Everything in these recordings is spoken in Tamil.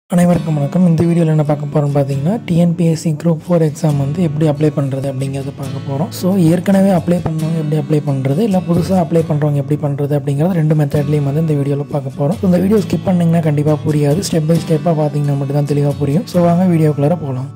அனைவருக்கும் வணக்கம் இந்த வீடியோவில் என்ன பார்க்க போகிறோம்னு பார்த்தீங்கன்னா டிஎன்பிஎஸ்சி குரூப் ஃபோர் எக்ஸாம் வந்து எப்படி அப்ளை பண்ணுறது அப்படிங்கிறத பார்க்க போகிறோம் ஸோ ஏற்கனவே அப்ளை பண்ணவங்க எப்படி அப்ளை பண்ணுறது இல்லை புதுசாக அப்ளை பண்ணுறவங்க எப்படி பண்ணுறது அப்படிங்கிறது ரெண்டு மெத்தட்லேயும் வந்து இந்த வீடியோவில் பார்க்க போகிறோம் இந்த வீடியோ ஸ்கிப் பண்ணிங்கன்னா கண்டிப்பாக புரியாது ஸ்டெப் பை ஸ்டெப்பாக பார்த்தீங்கன்னா மட்டும் தான் தெளிவாக புரியும் ஸோ வாங்க வீடியோக்குள்ளார போகலாம்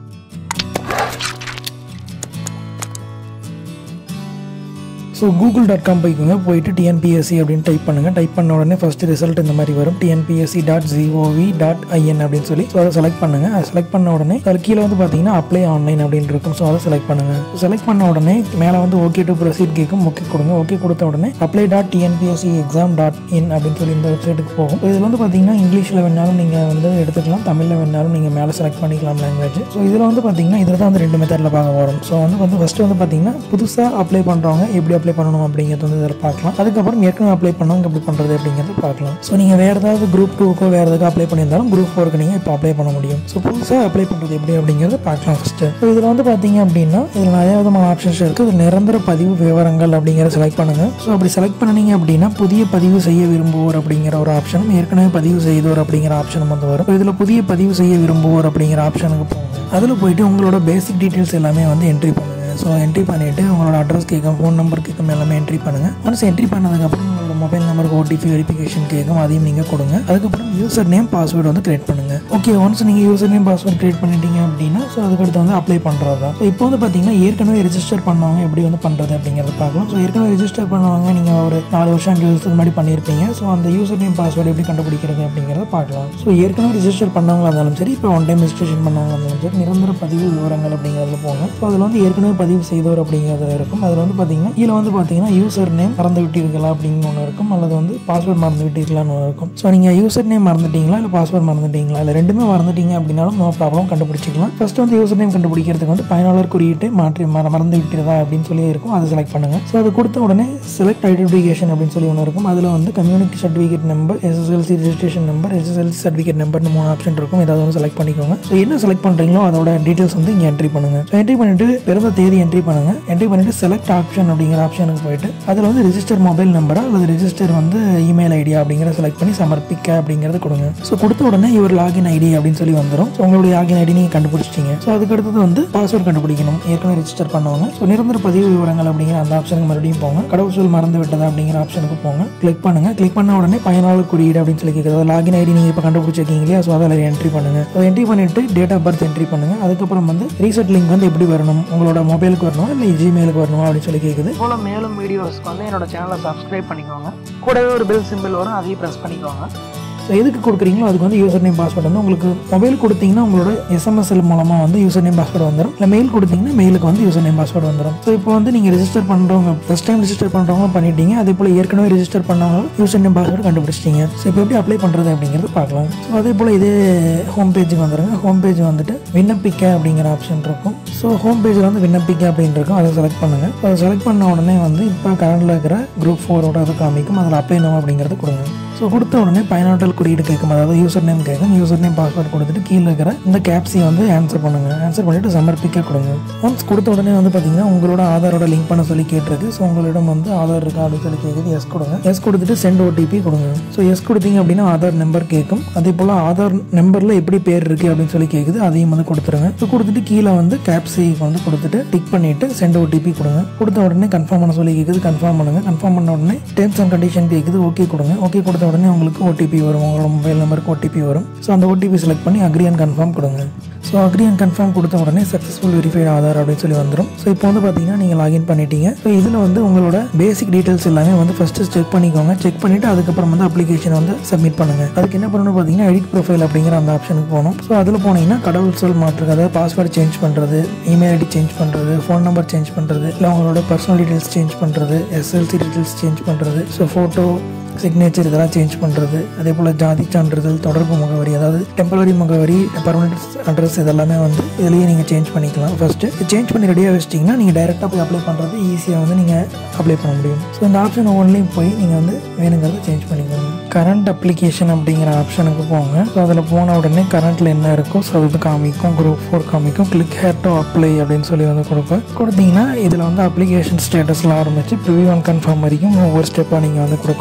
ஸோ கூகுள் டாட் காம் போய்க்குங்க போயிட்டு டிஎன்பிஎஸ்சி அப்படின்னு டைப் பண்ணுங்கள் டைப் பண்ண உடனே ஃபஸ்ட்டு ரிசல்ட் இந்த மாதிரி வரும் TNPSC dot G O V dot I N அப்படின்னு சொல்லி ஸோ அதை செலக்ட் பண்ணுங்கள் அதை செலக்ட் பண்ண உடனே அதில் கீழே வந்து பார்த்தீங்கன்னா அப்ளை ஆன்லைன் அப்படின்னு இருக்கும் ஸோ அதை செலக்ட் பண்ணுங்கள் செலக்ட் பண்ண உடனே மேலே வந்து ஓகே டு ப்ரொசீட் கேட்கும் ஓகே கொடுங்க ஓகே கொடுத்த உடனே apply dot TNPSC exam dot in அப்படின்னு சொல்லி இந்த வெப்சைட்டுக்கு போகும் இதில் வந்து பார்த்தீங்கன்னா இங்கிலீஷில் வேணாலும் நீங்கள் வந்து எடுத்துக்கலாம் தமிழில் வேணாலும் நீங்கள் மேலே செலக்ட் பண்ணிக்கலாம் லாங்குவேஜ் ஸோ இதில் வந்து பார்த்தீங்கன்னா இதில் தான் வந்து ரெண்டு மெத்தடில் பார்க்க வரும் ஸோ வந்து வந்து ஃபஸ்ட்டு வந்து பார்த்தீங்கன்னா புதுசாக அப்ளை பண்ணுறவங்க எப்படி அப்ளை பண்ணணும் அப்படிங்கிறது வந்து இதில் பார்க்கலாம் அதுக்கப்புறம் ஏற்கனவே அப்ளை பண்ணவங்க எப்படி பண்ணுறது அப்படிங்கிறது பார்க்கலாம் ஸோ நீங்கள் வேறு ஏதாவது குரூப் டூக்கோ வேறு எதுக்கு அப்ளை பண்ணியிருந்தாலும் குரூப் ஃபோருக்கு நீங்கள் இப்போ அப்ளை பண்ண முடியும் ஸோ புதுசாக அப்ளை பண்ணுறது எப்படி அப்படிங்கிறத பார்க்கலாம் ஃபஸ்ட்டு ஸோ இதில் வந்து பார்த்தீங்க அப்படின்னா இதில் நிறைய விதமான ஆப்ஷன்ஸ் இருக்குது இது நிரந்தர பதிவு விவரங்கள் அப்படிங்கிறத செலக்ட் பண்ணுங்கள் ஸோ அப்படி செலக்ட் பண்ணீங்க அப்படின்னா புதிய பதிவு செய்ய விரும்புவோர் அப்படிங்கிற ஒரு ஆப்ஷனும் ஏற்கனவே பதிவு செய்தோர் அப்படிங்கிற ஆப்ஷனும் வந்து வரும் இதில் புதிய பதிவு செய்ய விரும்புவோர் அப்படிங்கிற ஆப்ஷனுக்கு போங்க அதில் போயிட்டு உங்களோட பேசிக் டீட்டெயில்ஸ் எல்லாமே வந்து என்ட்ரி பண்ணுங்கள் ஸோ என்ட்ரி பண்ணிவிட்டு உங்களோட அட்ரஸ் கேட்கும் ஃபோன் நம்பர் கேட்கும் எல்லாமே என்ட்ரி பண்ணுங்கள் ஒன்ஸ் என்ட்ரி பண்ணதுக்கப்புறம் உங்களோட மொபைல் நம்பருக்கு ஓடிபி வெரிஃபிகேஷன் கேட்கும் அதையும் நீங்கள் கொடுங்க அதுக்கப்புறம் யூசர் நேம் பாஸ்வேர்டு வந்து கிரியேட் பண்ணுங்கள் ஓகே ஒன்ஸ் நீங்கள் யூசர் நேம் பாஸ்வேர்டு கிரியேட் பண்ணிட்டீங்க அப்படின்னா ஸோ அதுக்கடுத்து வந்து அப்ளை பண்ணுறது தான் ஸோ இப்போ வந்து பார்த்தீங்கன்னா ஏற்கனவே ரெஜிஸ்டர் பண்ணவங்க எப்படி வந்து பண்ணுறது அப்படிங்கிறத பார்க்கலாம் ஸோ ஏற்கனவே ரெஜிஸ்டர் பண்ணவங்க நீங்கள் ஒரு நாலு வருஷம் அஞ்சு வருஷத்துக்கு முன்னாடி பண்ணியிருப்பீங்க ஸோ அந்த யூசர் நேம் பாஸ்வேர்டு எப்படி கண்டுபிடிக்கிறது அப்படிங்கிறத பார்க்கலாம் ஸோ ஏற்கனவே ரெஜிஸ்டர் பண்ணவங்களா இருந்தாலும் சரி இப்போ ஒன் டைம் ரெஜிஸ்ட்ரேஷன் பண்ணவங்க இருந்தாலும் சரி நிரந்தர பதிவு விவரங்கள் அப்படிங்கிறதுல போங்க ஸோ அதில் வந்து ஏற்கனவே பதிவு செய்தவர் அப்படிங்கிறது இருக்கும் அதில் வந்து பார்த்தீங்கன்னா கீழே வந்து பார்த்தீங்கன்னா யூசர் நேம் மறந்து விட்டீர்களா அப்படின்னு ஒன்று இருக்கும் அல்லது வந்து பாஸ்வேர்ட் மறந்து விட்டீர்களான்னு ஒன்று இருக்கும் ஸோ நீங்கள் யூசர் நேம் மறந்துட்டீங்களா இல்லை பாஸ்வேர்ட் மறந்துட்டீங்களா இல்லை ரெண்டுமே மறந்துட்டீங்க அப்படின்னாலும் நோ ப்ராப்ளம் கண்டுபிடிச்சிக்கலாம் ஃபர்ஸ்ட் வந்து யூசர் நேம் கண்டுபிடிக்கிறதுக்கு வந்து பயனாளர் குறியீட்டு மாற்றி மற மறந்து விட்டதா அப்படின்னு சொல்லி இருக்கும் அதை செலக்ட் பண்ணுங்கள் ஸோ அது கொடுத்த உடனே செலக்ட் ஐடென்டிஃபிகேஷன் அப்படின்னு சொல்லி ஒன்று இருக்கும் அதில் வந்து community certificate number SSLC registration number SSLC certificate நம்பர்னு மூணு ஆப்ஷன் இருக்கும் ஏதாவது வந்து செலக்ட் பண்ணிக்கோங்க ஸோ என்ன செலக்ட் பண்ணுறீங்களோ அதோட டீட்டெயில்ஸ் வந்து இங்கே என்ட்ரி பண்ணுங்கள் ஸோ என்ட்ரி பண்ணிட்டு பிறந்த தேதி என்ட்ரி பண்ணுங்கள் என்ட்ரி பண்ணிட்டு செலக்ட் ஆப்ஷன் அப்படிங்கிற ஆப்ஷனுக்கு போயிட்டு அதில் வந்து ரெஜிஸ்டர் மொபைல் நம்பரா அல்லது ரெஜிஸ்டர் வந்து இமெயில் ஐடியா அப்படிங்கிற செலக்ட் பண்ணி சமர்ப்பிக்க அப்படிங்கிறது கொடுங்க ஸோ கொடுத்த உடனே இவர் லாகின் ஐடி அப்படின்னு சொல்லி வந்துடும் ஸோ உங்களுடைய லாகின் ஐடி நீங்கள் கண்டுபிடிச்சிட்டீங்க ஸோ அதுக்கு அடுத்தது வந்து பாஸ்வேர்ட் கண்டுபிடிக்கணும் ஏற்கனவே ரெஜிஸ்டர் பண்ணவங்க ஸோ நிரந்தர பதிவு விவரங்கள் அப்படிங்கிற அந்த ஆப்ஷனுக்கு மறுபடியும் போங்க கடவுள் சொல் மறந்து விட்டதா அப்படிங்கிற ஆப்ஷனுக்கு போங்க கிளிக் பண்ணுங்க கிளிக் பண்ண உடனே பயனாளர் குறியீடு அப்படின்னு சொல்லி கேட்குது லாகின் ஐடி நீங்கள் இப்போ கண்டுபிடிச்சிருக்கீங்க இல்லையா ஸோ அதில் என்ட்ரி பண்ணுங்க ஸோ என்ட்ரி பண்ணிட்டு டேட் ஆஃப் பர்த் என்ட்ரி பண்ணுங்க அதுக்கப்புறம் வந்து ரீசெட் லிங்க் வந்து எப்படி வரணும் உங்களோட மொபைலுக்கு வரணும் இல்லை ஜிமெயிலுக்கு வரணும் அப்படின்னு சொல்லி கேட்குது போல மேலும் வீடியோஸ்க்கு வந்து என்னோட சேனலை சப்ஸ்கிரைப் பண்ணிக்கோங்க கூடவே ஒரு பெல் சிம்பிள் வரும் அதையும் ப்ரெஸ் பண்ணிக்கோங்க ஸோ எதுக்கு கொடுக்குறீங்களோ அதுக்கு வந்து யூசர் நேம் பாஸ்வேர்டு வந்து உங்களுக்கு மொபைல் கொடுத்தீங்கன்னா உங்களோட எஸ்எம்எஸ்எல் மூலமாக வந்து யூசர் நேம் பாஸ்வேர்டு வந்துடும் இல்லை மெயில் கொடுத்தீங்கன்னா மெயிலுக்கு வந்து யூசர் நேம் பாஸ்வேர்டு வந்துடும் ஸோ இப்போ வந்து நீங்கள் ரெஜிஸ்டர் பண்ணுறவங்க ஃபஸ்ட் டைம் ரெஜிஸ்டர் பண்ணுறவங்க பண்ணிட்டீங்க அதே போல் ஏற்கனவே ரெஜிஸ்டர் பண்ணவங்க யூசர் நேம் பாஸ்வேர்டு கண்டுபிடிச்சிட்டீங்க ஸோ இப்போ எப்படி அப்ளை பண்ணுறது அப்படிங்கிறது பார்க்கலாம் ஸோ அதே போல் இதே ஹோம் பேஜுக்கு வந்துடுங்க ஹோம் பேஜ் வந்துட்டு விண்ணப்பிக்க அப்படிங்கிற ஆப்ஷன் இருக்கும் ஸோ ஹோம் பேஜில் வந்து விண்ணப்பிக்க அப்படின்னு இருக்கும் அதை செலக்ட் பண்ணுங்கள் அதை செலக்ட் பண்ண உடனே வந்து இப்போ கரண்டில் இருக்கிற குரூப் ஃபோரோட அது காமிக்கும் அதில் அப்ளை நோ அப்படிங்கிறது கொடுங்க ஸோ கொடுத்த உடனே பயனாற்றல் குறியீடு கேட்கும் அதாவது யூசர் நேம் கேட்கும் யூசர் நேம் பாஸ்வேர்டு கொடுத்துட்டு கீழே இருக்கிற இந்த கேப்ஸை வந்து ஆன்சர் பண்ணுங்கள் ஆன்சர் பண்ணிவிட்டு சமர்ப்பிக்க கொடுங்க ஒன்ஸ் கொடுத்த உடனே வந்து பார்த்தீங்கன்னா உங்களோட ஆதாரோட லிங்க் பண்ண சொல்லி கேட்டிருக்கு ஸோ உங்களிடம் வந்து ஆதார் இருக்கா அப்படின்னு சொல்லி கேட்குது எஸ் கொடுங்க எஸ் கொடுத்துட்டு சென்ட் ஓடிபி கொடுங்க ஸோ எஸ் கொடுத்தீங்க அப்படின்னா ஆதார் நம்பர் கேட்கும் அதே போல் ஆதார் நம்பரில் எப்படி பேர் இருக்குது அப்படின்னு சொல்லி கேட்குது அதையும் வந்து கொடுத்துருங்க ஸோ கொடுத்துட்டு கீழே வந்து கேப்ஸை வந்து கொடுத்துட்டு டிக் பண்ணிவிட்டு சென்ட் ஓடிபி கொடுங்க கொடுத்த உடனே கன்ஃபார்ம் பண்ண சொல்லி கேட்குது கன்ஃபார்ம் பண்ணுங்கள் கன்ஃபார்ம் பண்ண உடனே டேர்ம்ஸ் அண்ட் கண்டிஷன் கேட்குது ஓகே கொடுங்க ஓகே கொடுத்த உடனே உங்களுக்கு ஓடிபி வரும் உங்களோட மொபைல் நம்பருக்கு ஓடிபி வரும் ஸோ அந்த ஓடிபி செலக்ட் பண்ணி அக்ரி அண்ட் கன்ஃபார்ம் கொடுங்க ஸோ அக்ரி அண்ட் கன்ஃபார்ம் கொடுத்த உடனே சக்ஸஸ்ஃபுல் வெரிஃபைட் ஆதார் அப்படின்னு சொல்லி வந்துடும் ஸோ இப்போ வந்து பார்த்தீங்கன்னா நீங்கள் லாகின் பண்ணிட்டீங்க ஸோ இதில் வந்து உங்களோட பேசிக் டீட்டெயில்ஸ் எல்லாமே வந்து ஃபஸ்ட்டு செக் பண்ணிக்கோங்க செக் பண்ணிவிட்டு அதுக்கப்புறம் வந்து அப்ளிகேஷன் வந்து சப்மிட் பண்ணுங்கள் அதுக்கு என்ன பண்ணணும் பார்த்தீங்கன்னா எடிட் ப்ரொஃபைல் அப்படிங்கிற அந்த ஆப்ஷனுக்கு போகணும் ஸோ அதில் போனீங்கன்னா கடவுள் சொல் மாற்றுறது அதாவது பாஸ்வேர்டு சேஞ்ச் பண்ணுறது இமெயில் ஐடி சேஞ்ச் பண்ணுறது ஃபோன் நம்பர் சேஞ்ச் பண்ணுறது இல்லை உங்களோட பர்சனல் டீட்டெயில்ஸ் சேஞ்ச் பண்ணுறது எஸ்எல்சி டீட்டெயில்ஸ் சேஞ்ச் பண்ணுறது ஸோ ஃபோட்டோ சிக்னேச்சர் இதெல்லாம் சேஞ்ச் பண்ணுறது அதே போல் ஜாதி சான்றிதழ் தொடர்பு முகவரி அதாவது டெம்பரரி முகவரி பர்மனெண்ட் அட்ரஸ் இதெல்லாமே வந்து இதுலேயே நீங்கள் சேஞ்ச் பண்ணிக்கலாம் ஃபஸ்ட்டு சேஞ்ச் பண்ணி ரெடியாக வச்சிட்டிங்கன்னா நீங்கள் டைரெக்டாக போய் அப்ளை பண்ணுறது ஈஸியாக வந்து நீங்கள் அப்ளை பண்ண முடியும் ஸோ இந்த ஆப்ஷன் ஒவ்வொன்றிலையும் போய் நீங்கள் வந்து வேணுங்கிறத சேஞ்ச் பண்ணிக்கோங்க கரண்ட் அப்ளிகேஷன் அப்படிங்கிற ஆப்ஷனுக்கு போங்க ஸோ அதில் போன உடனே கரண்ட்டில் என்ன இருக்கோ ஸோ அது காமிக்கும் குரூப் ஃபோர் காமிக்கும் கிளிக் ஹேர் டு அப்ளை அப்படின்னு சொல்லி வந்து கொடுப்பேன் கொடுத்தீங்கன்னா இதில் வந்து அப்ளிகேஷன் ஸ்டேட்டஸில் ஆரம்பித்து ப்ரிவியூ அண்ட் கன்ஃபார்ம் வரைக்கும் ஒவ்வொரு ஸ்டெப்பாக நீங்கள் வந்து கொடுக்கணும் ஸோ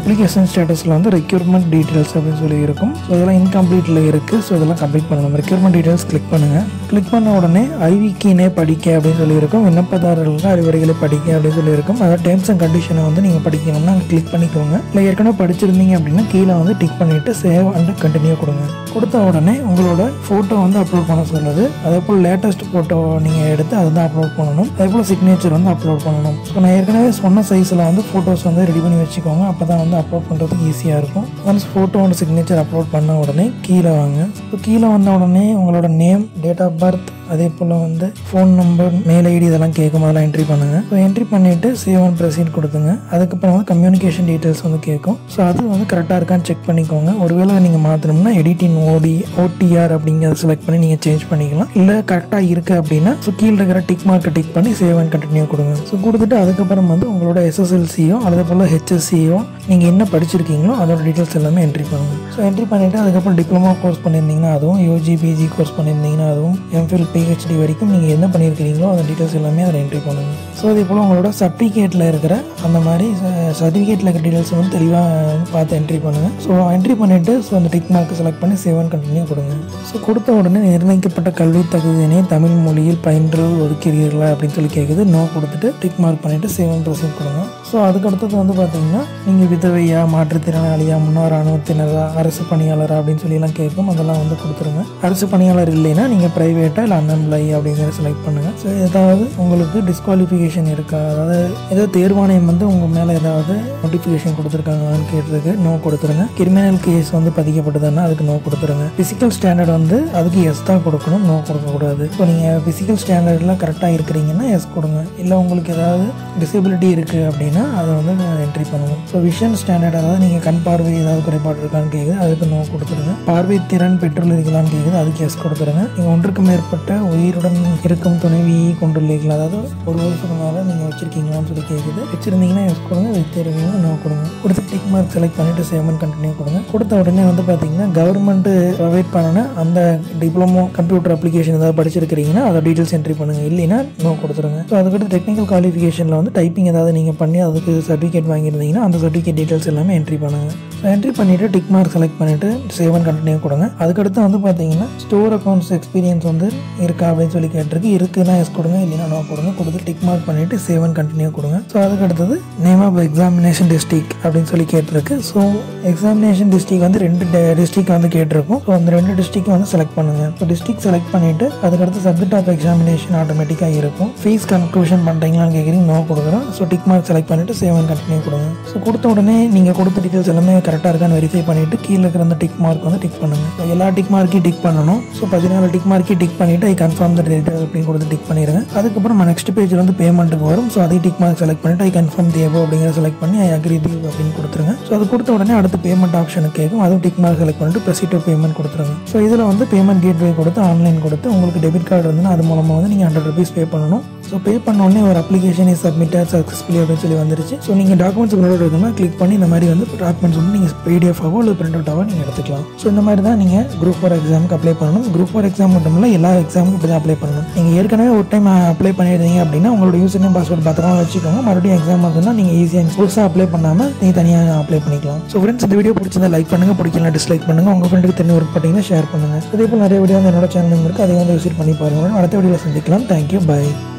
அப்ளிகேஷன் ஸ்டேட்டஸில் வந்து ரெக்யூர்மெண்ட் டீட்டெயில்ஸ் அப்படின்னு சொல்லி இருக்கும் ஸோ இதெல்லாம் இன்கம்ப்ளீட்டில் இருக்குது ஸோ இதெல்லாம் கம்ப்ளீட் பண்ணணும் ரெக்யூர்மெண்ட் டீட்டெயில்ஸ் கிளிக் பண்ணுங்கள் கிளிக் பண்ண உடனே ஐவிக்கினே படிக்க அப்படின்னு சொல்லி இருக்கும் விண்ணப்பதாரர்களுக்கு அறிவுரைகளை படிக்க அப்படின்னு சொல்லி இருக்கும் அதாவது டேர்ம்ஸ் அண்ட் கண்டிஷனை வந்து நீங்கள் படிக்கணும்னா அங்கே கிளிக் பண்ணிக்கோங்க இல்லை ஏற்கனவே படிச்சிருந்தீங்க அப்படின்னா கீழே வந்து டிக் பண்ணிவிட்டு சேவ் அண்ட் கண்டினியூ கொடுங்க கொடுத்த உடனே உங்களோட ஃபோட்டோ வந்து அப்லோட் பண்ண சொல்லுது அதே போல் லேட்டஸ்ட் ஃபோட்டோ நீங்கள் எடுத்து அதை தான் அப்லோட் பண்ணணும் அதே போல் சிக்னேச்சர் வந்து அப்லோட் பண்ணணும் ஸோ நான் ஏற்கனவே சொன்ன சைஸில் வந்து ஃபோட்டோஸ் வந்து ரெடி பண்ணி வச்சுக்கோங்க அப்போ தான் வந்து அப்லோட் பண்ணுறதுக்கு ஈஸியாக இருக்கும் once photo and signature upload பண்ண உடனே கீழே வாங்க ஸோ கீழே வந்த உடனே உங்களோட நேம் டேட் ஆஃப் பர்த் அதே போல் வந்து ஃபோன் நம்பர் மெயில் ஐடி இதெல்லாம் கேட்கும் அதெல்லாம் என்ட்ரி பண்ணுங்கள் ஸோ என்ட்ரி பண்ணிவிட்டு சேவ் அண்ட் ப்ரொசீட் கொடுத்துங்க அதுக்கப்புறம் வந்து கம்யூனிகேஷன் டீட்டெயில்ஸ் வந்து கேட்கும் ஸோ அது வந்து கரெக்டாக இருக்கான்னு செக் பண்ணிக்கோங்க ஒருவேளை நீங்கள் மாற்றணும்னா எடிட்டிங் ஓடி ஓடிஆர் அப்படிங்கிறத செலக்ட் பண்ணி நீங்கள் சேஞ்ச் பண்ணிக்கலாம் இல்லை கரெக்டாக இருக்குது அப்படின்னா ஸோ கீழே இருக்கிற டிக் மார்க்கை டிக் பண்ணி சேவ் அண்ட் கண்டினியூ கொடுங்க ஸோ கொடுத்துட்டு அதுக்கப்புறம் வந்து உங்களோட எஸ்எஸ்எல்சியோ அதே போல் ஹெச்எஸ்சியோ நீங்கள் என்ன படிச்சிருக்கீங்களோ அதோட டீட்டெயில்ஸ் எல்லாமே என்ட்ரி பண்ணுங்க ஸோ என்ட்ரி பண்ணிவிட்டு அதுக்கப்புறம் டிப்ளமோ கோர்ஸ் பண்ணியிருந்தீங்கன்னா அதுவும் யூஜி பிஜி கோர்ஸ் பண்ணியிருந்தீங்கன்னா அதுவும் எம்ஃபில் பிஹெச்டி வரைக்கும் நீங்கள் என்ன பண்ணியிருக்கிறீங்களோ அந்த டீட்டெயில்ஸ் எல்லாமே அதில் என்ட்ரி பண்ணுங்க ஸோ அதே போல் உங்களோட சர்டிஃபிகேட்டில் இருக்கிற அந்த மாதிரி சர்டிஃபிகேட்டில் இருக்கிற டீட்டெயில்ஸ் வந்து தெளிவாக பார்த்து என்ட்ரி பண்ணுங்கள் ஸோ என்ட்ரி பண்ணிவிட்டு ஸோ அந்த டிக் மார்க் செலக்ட் பண்ணி சேவ் அண்ட் கண்டினியூ கொடுங்க ஸோ கொடுத்த உடனே நிர்ணயிக்கப்பட்ட கல்வி தகுதியினை தமிழ் மொழியில் பயின்று ஒதுக்கிறீர்களா அப்படின்னு சொல்லி கேட்குது நோ கொடுத்துட்டு டிக் மார்க் பண்ணிவிட்டு சேவ் அண்ட் ப்ரொசீட் கொடுங்க ஸோ அதுக்கடுத்தது வந்து பார்த்தீங்கன்னா நீங்கள் விதவையா மாற்றுத்திறனாளியா முன்னாள் ராணுவத்தினரா அரசு பணியாளரா அப்படின்னு சொல்லி எல்லாம் கேட்கும் அதெல்லாம் வந்து கொடுத்துருங்க அரசு பணியாளர் இல்லைன்னா நீங்கள் ப்ரைவேட்டாக இல்லை அன்எம்ப்ளாயி அப்படிங்கிறத செலக்ட் பண்ணுங்கள் ஸோ ஏதாவது உங்களுக்கு டிஸ்குவாலிஃபிகேஷன் இருக்கா அதாவது ஏதாவது தேர்வாணையம் வந்து உங்கள் மேலே ஏதாவது நோட்டிஃபிகேஷன் கொடுத்துருக்காங்களான்னு கேட்டதுக்கு நோ கொடுத்துருங்க கிரிமினல் கேஸ் வந்து பதிக்கப்பட்டதுன்னா அதுக்கு நோ கொடுத்துருங்க ஃபிசிக்கல் ஸ்டாண்டர்ட் வந்து அதுக்கு எஸ் தான் கொடுக்கணும் நோ கொடுக்கக்கூடாது ஸோ நீங்கள் ஃபிசிக்கல் ஸ்டாண்டர்ட்லாம் கரெக்டாக இருக்கிறீங்கன்னா எஸ் கொடுங்க இல்லை உங்களுக்கு ஏதாவது டிசபிலிட்டி இருக்குது அப்படின்னா அதை வந்து என்ட்ரி பண்ணணும் ஸோ விஷன் ஸ்டாண்டர்ட் அதாவது நீங்கள் கண் பார்வை ஏதாவது குறைபாடு இருக்கான்னு கேட்குது அதுக்கு நோ கொடுத்துருங்க பார்வை திறன் பெட்ரோல் இருக்கலான்னு கேட்குது அதுக்கு எஸ் கொடுத்துருங்க நீங்கள் ஒன்றுக்கு மேற்பட்ட உயிருடன் இருக்கும் துணைவியை கொண்டுள்ளீங்களா அதாவது ஒரு வருஷத்துக்கு மேலே நீங்கள் வச்சிருக்கீங்களான்னு சொல்லி கேட்குது வச்சிருந்தீங்கன்னா எஸ் கொடுங்க வச்சிருக்கீங்கன்னா நோ கொடுங்க கொடுத்து டிக் மார்க் செலக்ட் பண்ணிட்டு சேவன் கண்டினியூ கொடுங்க கொடுத்த உடனே வந்து பார்த்தீங்கன்னா கவர்மெண்ட்டு ப்ரொவைட் பண்ணின அந்த டிப்ளமோ கம்ப்யூட்டர் அப்ளிகேஷன் ஏதாவது படிச்சிருக்கிறீங்கன்னா அதை டீட்டெயில்ஸ் என்ட்ரி பண்ணுங்கள் இல்லைன்னா நோ கொடுத்துருங்க ஸோ அதுக்கடுத்து டெக்னிக்கல் குவாலிஃபிகேஷனில் வந்து டைப்பிங் ஏதாவது நீங்கள் பண்ணி அதுக்கு சர்டிஃபிகேட் வாங்கியிருந்தீங்கன்னா அந்த சர்டிஃபிகேட் டீட்டெயில்ஸ் எல்லாமே என்ட்ரி பண்ணுங்கள் ஸோ என்ட்ரி பண்ணிவிட்டு டிக் மார்க் செலக்ட் பண்ணிவிட்டு சேவன் கண்டினியூ கொடுங்க அதுக்கடுத்து வந்து பார்த்தீங்கன்னா ஸ்டோர் அக்கௌண்ட்ஸ் எக்ஸ்பீரியன்ஸ் வந்து இருக்கா அப்படின்னு சொல்லி கேட்டிருக்கு இருக்குன்னா எஸ் கொடுங்க இல்லைன்னா நோ கொடுங்க கொடுத்து டிக் மார்க் பண்ணிவிட்டு சேவன் கண்டினியூ கொடுங்க ஸோ அதுக்கடுத்தது நேம் ஆஃப் எக்ஸாமினேஷன் டிஸ்ட்ரிக் அப்படின்னு சொல்லி கேட்டிருக்கு ஸோ எக்ஸாமினேஷன் டிஸ்ட்ரிக் வந்து ரெண்டு டிஸ்ட்ரிக் வந்து கேட்டிருக்கும் ஸோ அந்த ரெண்டு டிஸ்ட்ரிக் வந்து செலக்ட் பண்ணுங்கள் ஸோ டிஸ்ட்ரிக் செலக்ட் பண்ணிவிட்டு அதுக்கடுத்து சப்ஜெக்ட் ஆஃப் எக்ஸாமினேஷன் ஆட்டோமேட்டிக்காக இருக்கும் ஃபீஸ் கன்க்ளூஷன் பண்ணுறீங்களான்னு கேட்குறீங்க நோ கொடுக்குறோம் ஸோ டிக் மார்க் செலக்ட் பண்ணிவிட்டு சேவன் கண்டினியூ கொடுங்க ஸோ கொடுத்த உடனே நீங்கள் கொடுத்த டீட்டெயில்ஸ் எல்லாமே கரெக்டாக இருக்கான்னு வெரிஃபை பண்ணிவிட்டு கீழே இருக்கிற அந்த டிக் மார்க் வந்து டிக் பண்ணுங்கள் ஸோ எல்லா டிக் மார்க்கையும் டிக் பண்ணணும் ஸோ பதினாலு டிக் மார்க்கையும் டிக் பண்ணிவிட்டு ஐ கன்ஃபார்ம் த டேட்டா அப்படின்னு கொடுத்து டிக் பண்ணிடுங்க அதுக்கப்புறம் நெக்ஸ்ட் பேஜில் வந்து பேமெண்ட்டுக்கு வரும் ஸோ அதையும் டிக் மார்க் செலக்ட் பண்ணிவிட்டு ஐ கன்ஃபார்ம் தேவோ அப்படிங்கிற செலக்ட் பண்ணி ஐ அக்ரி தீவ் அப்படின்னு கொடுத்துருங்க ஸோ அது கொடுத்த உடனே அடுத்து பேமெண்ட் ஆப்ஷனுக்கு கேட்கும் அதுவும் டிக் மார்க் செலக்ட் பண்ணிட்டு ப்ரெசிட் பேமெண்ட் கொடுத்துருங்க ஸோ இதில் வந்து பேமெண்ட் கேட்வே கொடுத்து ஆன்லைன் கொடுத்து உங்களுக்கு டெபிட் கார்டு இருந்துன்னா அது மூலமாக வந்து நீங்கள் ஹண்ட்ரட் ருபீஸ் பே பண்ணணும் ஸோ பே பண்ண உடனே ஒரு அப்ளிகேஷன் இஸ் சப்மிட்டட் சக்ஸஸ்ஃபுல்லி அப்படின்னு சொல்லி வந்துருச்சு ஸோ நீங்கள் டாக்குமெண்ட்ஸ் உங்களோட இருக்குன்னா கிளிக் பண்ணி இந்த மாதிரி வந்து டாக்குமெண்ட்ஸ் வந்து நீங்கள் பிடிஎஃபாவோ இல்லை பிரிண்ட் அவுட்டாவோ நீங்கள் எடுத்துக்கலாம் ஸோ இந்த மாதிரி தான் நீங்கள் குரூப் ஃபோர் எக்ஸாமுக்கு அப்ளை பண்ணணும் குரூப் ஃபோர் எக்ஸாம் மட்டும் இல்லை எல்லா எக்ஸாமுக்கும் இப்படி தான் அப்ளை பண்ணணும் நீங்கள் ஏற்கனவே ஒரு டைம் அப்ளை பண்ணியிருந்தீங்க அப்படின்னா உங்களோட யூசர் நேம் பாஸ்வேர்ட் பத்திரமா வச்சுக்கோங்க மறுபடியும் எக்ஸாம் வந்துன்னா நீங்கள் ஈஸியாக புதுசாக அப்ளை பண்ணாமல் நீங்கள் தனியாக அப்ளை பண்ணிக்கலாம் ஸோ ஃப்ரெண்ட்ஸ் இந்த வீடியோ பிடிச்சிருந்தா லைக் பண்ணுங்கள் பிடிக்கல டிஸ்லைக் பண்ணுங்கள் உங்கள் ஃப்ரெண்டுக்கு தெரிஞ்ச ஒர்க் பார்த்தீங்கன்னா ஷேர் பண்ணுங்கள் இதே போல் நிறைய வீடியோ வந்து என்னோட சேனல் இருக்குது அதை வந்து விசிட் பண்ணி பாருங்கள் அடுத்த வீடியோவில் சந்திக்கலாம் தேங்க்யூ பை